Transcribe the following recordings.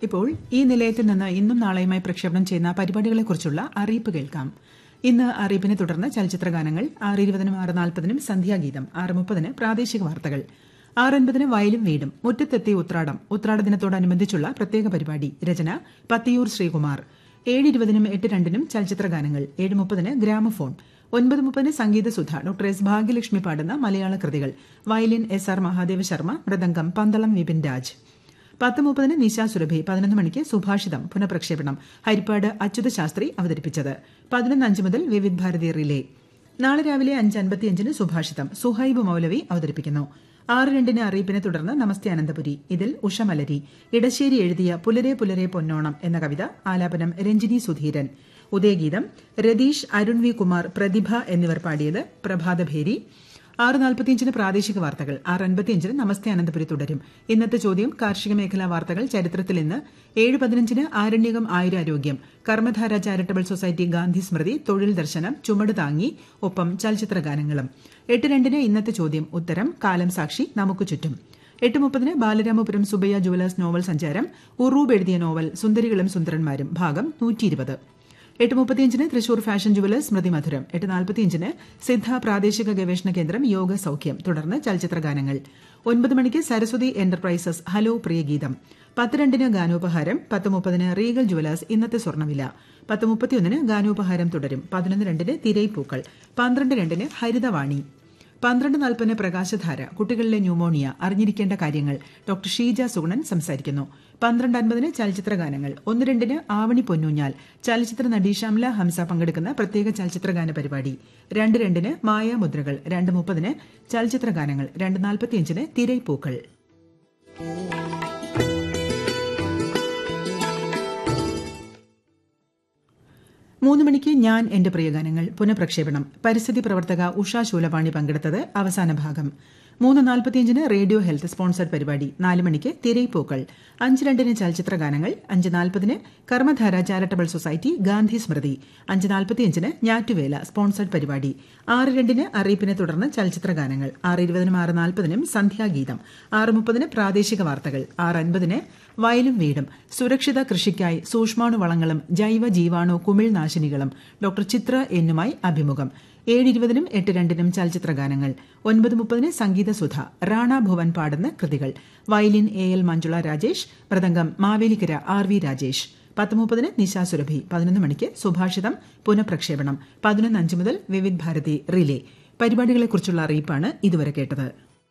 ഇപ്പോൾ ഈ നിലയത്തിൽ നിന്ന് ഇന്നും നാളെയുമായി പ്രക്ഷേപണം ചെയ്യുന്ന പരിപാടികളെക്കുറിച്ചുള്ള അറിയിപ്പ് കേൾക്കാം ഇന്ന് അറിയിപ്പിനെ തുടർന്ന് ചലച്ചിത്ര ഗാനങ്ങൾ ആറ് ഇരുപതിനും ആറ് നാൽപ്പതിനും സന്ധ്യാഗീതം ആറ് മുപ്പതിന് പ്രാദേശിക വാർത്തകൾ ആറ് അൻപതിന് വയലും വീടും മുറ്റത്തെത്തി ഉത്രാടം ഉത്രാട ദിനത്തോടനുബന്ധിച്ചുള്ള പ്രത്യേക പരിപാടി രചന പത്തിയൂർ ശ്രീകുമാർ ഏഴ് ഇരുപതിനും എട്ട് രണ്ടിനും ചലച്ചിത്ര ഗാനങ്ങൾ ഏഴ് മുപ്പതിന് ഗ്രാമഫോൺ ഒൻപത് മുപ്പതിന് സംഗീത സുധ ഡോക്ടർ എസ് ഭാഗ്യലക്ഷ്മി പാടുന്ന മലയാള കൃതികൾ violin S R Mahadeva Sharma mridangam Pandalam Vipin Raj പത്ത് മുപ്പതിന് നിശാ സുരഭി പതിനൊന്ന് മണിക്ക് സുഭാഷിതം പുനഃപ്രക്ഷേപണം ഹരിപ്പാട് അച്യുത ശാസ്ത്രി അവതരിപ്പിച്ചത് പതിനൊന്ന് അഞ്ച് മുതൽ വിവിധ് ഭാരതി റിലേ നാളെ രാവിലെ അഞ്ച് അൻപത്തിയഞ്ചിന് സുഭാഷിതം സുഹൈബ് മൗലവി അവതരിപ്പിക്കുന്നു ആറ് രണ്ടിന് അറിയിപ്പിനെ തുടർന്ന് നമസ്തേ അനന്തപുരി ഇതിൽ ഉഷമലരി ഇടശ്ശേരി എഴുതിയ പുലരെ പുലരെ പൊന്നോണം എന്ന കവിത ആലാപനം രഞ്ജിനി സുധീരൻ ഉദയഗീതം രതീഷ് അരുൺ വി കുമാർ പ്രതിഭ എന്നിവർ പാടിയത് പ്രഭാതഭേരി ആറ് നാൽപ്പത്തിയഞ്ചിന് പ്രാദേശിക വാർത്തകൾ ആറ് അൻപത്തിയഞ്ചിന് നമസ്തേ അനന്തപുരി തുടരും ഇന്നത്തെ ചോദ്യം കാർഷിക മേഖലാ വാർത്തകൾ ചരിത്രത്തിൽ ഇന്ന് ഏഴ് പതിനഞ്ചിന് ആരണ്യകം ആയുരാരോഗ്യം കർമ്മധാര ചാരിറ്റബിൾ സൊസൈറ്റി ഗാന്ധി സ്മൃതി തൊഴിൽ ദർശനം ചുമട് താങ്ങി ഒപ്പം ചലച്ചിത്ര ഗാനങ്ങളും എട്ട് രണ്ടിന് ഇന്നത്തെ ചോദ്യം ഉത്തരം കാലം സാക്ഷി നമുക്ക് ചുറ്റും എട്ട് മുപ്പതിന് ബാലരാമപുരം സുബയ്യ ജുവലേഴ്സ് നോവൽ സഞ്ചാരം ഉറൂബ് എഴുതിയ നോവൽ സുന്ദരികളും സുന്ദരന്മാരും ഭാഗം നൂറ്റിയിരുപത് എട്ട് മുപ്പത്തിയഞ്ചിന് തൃശൂർ ഫാഷൻ ജുവലേഴ്സ് സ്മൃതി മധുരം എട്ട് നാൽപ്പത്തിയഞ്ചിന് സിദ്ധ പ്രാദേശിക ഗവേഷണ കേന്ദ്രം യോഗ സൌഖ്യം തുടർന്ന് ചലച്ചിത്ര ഗാനങ്ങൾ ഒൻപത് മണിക്ക് സരസ്വതി എന്റർപ്രൈസസ് ഹലോ പ്രിയഗീതം പത്ത് രണ്ടിന് ഗാനോപഹാരം പത്ത് മുപ്പതിന് റീഗൽ ജുവലേഴ്സ് ഇന്നത്തെ സ്വർണ്ണവില പത്ത് മുപ്പത്തിയൊന്നിന് ഗാനോപഹാരം തുടരും പതിനൊന്ന് രണ്ടിന് തിരൈപ്പൂക്കൾ പന്ത്രണ്ട് രണ്ടിന് ഹരിതവാണി പന്ത്രണ്ട് നാൽപ്പതിന് പ്രകാശധാര കുട്ടികളിലെ ന്യൂമോണിയ അറിഞ്ഞിരിക്കേണ്ട കാര്യങ്ങൾ ഡോക്ടർ ഷീജ സുഗുണൻ സംസാരിക്കുന്നു പന്ത്രണ്ട് അൻപതിന് ചലച്ചിത്ര ഗാനങ്ങൾ ഒന്ന് രണ്ടിന് ആവണി പൊന്നൂഞ്ഞാൽ ചലച്ചിത്ര നടി ഷംല ഹംസ പങ്കെടുക്കുന്ന പ്രത്യേക ചലച്ചിത്ര ഗാന പരിപാടി രണ്ട് രണ്ടിന് മായാമുദ്രകൾ രണ്ട് മുപ്പതിന് ചലച്ചിത്ര ഗാനങ്ങൾ രണ്ട് നാൽപ്പത്തിയഞ്ചിന് തിരൈപ്പൂക്കൾ മൂന്ന് മണിക്ക് ഞാൻ എന്റെ പ്രിയഗാനങ്ങൾ പുനഃപ്രക്ഷേപണം പരിസ്ഥിതി പ്രവർത്തക ഉഷ ശൂലപാണി പങ്കെടുത്തത് അവസാന ഭാഗം മൂന്ന് നാൽപ്പത്തിയഞ്ചിന് റേഡിയോ ഹെൽത്ത് സ്പോൺസർഡ് പരിപാടി നാല് മണിക്ക് തിരയിപ്പൂക്കൾ അഞ്ച് രണ്ടിന് ചലച്ചിത്ര ഗാനങ്ങൾ അഞ്ച് നാൽപ്പതിന് കർമ്മധാര ചാരിറ്റബിൾ സൊസൈറ്റി ഗാന്ധി സ്മൃതി അഞ്ച് നാൽപ്പത്തിയഞ്ചിന് ഞാറ്റുവേല സ്പോൺസർഡ് പരിപാടി ആറ് രണ്ടിന് അറിയിപ്പിനെ തുടർന്ന് ചലച്ചിത്ര ഗാനങ്ങൾ ആറ് ഇരുപതിനും ആറ് നാൽപ്പതിനും സന്ധ്യാഗീതം ആറ് മുപ്പതിന് പ്രാദേശിക വാർത്തകൾ ആറ് അൻപതിന് വയലും വീടും സുരക്ഷിത കൃഷിക്കായി സൂക്ഷ്മാണു വളങ്ങളും ജൈവ ജീവാണു കുമിൾ നാശിനികളും ഡോക്ടർ ചിത്ര എന്നുമായി അഭിമുഖം ഏഴ് ഇരുപതിനും എട്ട് രണ്ടിനും ചലച്ചിത്ര ഗാനങ്ങൾ ഒൻപത് മുപ്പതിന് സംഗീത സുധ റാണ ഭുവൻ പാടുന്ന കൃതികൾ violin A L Manjula Rajesh mridangam Mavelikkara R V Rajesh പത്ത് മുപ്പതിന് നിശാ സുരഭി പതിനൊന്ന് മണിക്ക് സുഭാഷിതം പുനഃപ്രക്ഷേപണം പതിനൊന്ന് അഞ്ച് മുതൽ വിവിധ് ഭാരതി റിലേ പരിപാടികളെക്കുറിച്ചുള്ള അറിയിപ്പാണ് ഇതുവരെ കേട്ടത്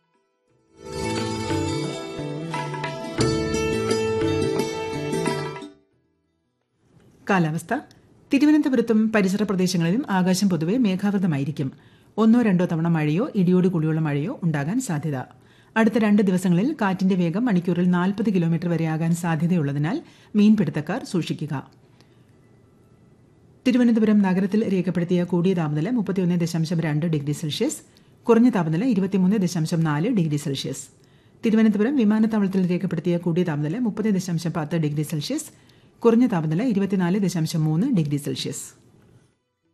കാലാവസ്ഥ തിരുവനന്തപുരത്തും പരിസര പ്രദേശങ്ങളിലും ആകാശം പൊതുവെ മേഘാവൃതമായിരിക്കും ഒന്നോ രണ്ടോ തവണ മഴയോ ഇടിയോട് കൂടിയുള്ള മഴയോ ഉണ്ടാകാൻ സാധ്യത അടുത്ത രണ്ട് ദിവസങ്ങളിൽ കാറ്റിന്റെ വേഗം മണിക്കൂറിൽ നാൽപ്പത് കിലോമീറ്റർ വരെ ആകാൻ സാധ്യതയുള്ളതിനാൽ മീൻപിടുത്തക്കാർ സൂക്ഷിക്കുക തിരുവനന്തപുരം നഗരത്തിൽ രേഖപ്പെടുത്തിയ കൂടിയ താപനില മുപ്പത്തിയൊന്ന് ദശാംശം രണ്ട് ഡിഗ്രി സെൽഷ്യസ് കുറഞ്ഞ താപനില ഇരുപത്തിമൂന്ന് ദശാംശം നാല് ഡിഗ്രി സെൽഷ്യസ് തിരുവനന്തപുരം വിമാനത്താവളത്തിൽ രേഖപ്പെടുത്തിയ കൂടിയ താപനില മുപ്പത് ദശാംശം പത്ത് ഡിഗ്രി സെൽഷ്യസ് കുറഞ്ഞ താപനില ഇരുപത്തിനാല് ദശാംശം മൂന്ന് ഡിഗ്രി സെൽഷ്യസ്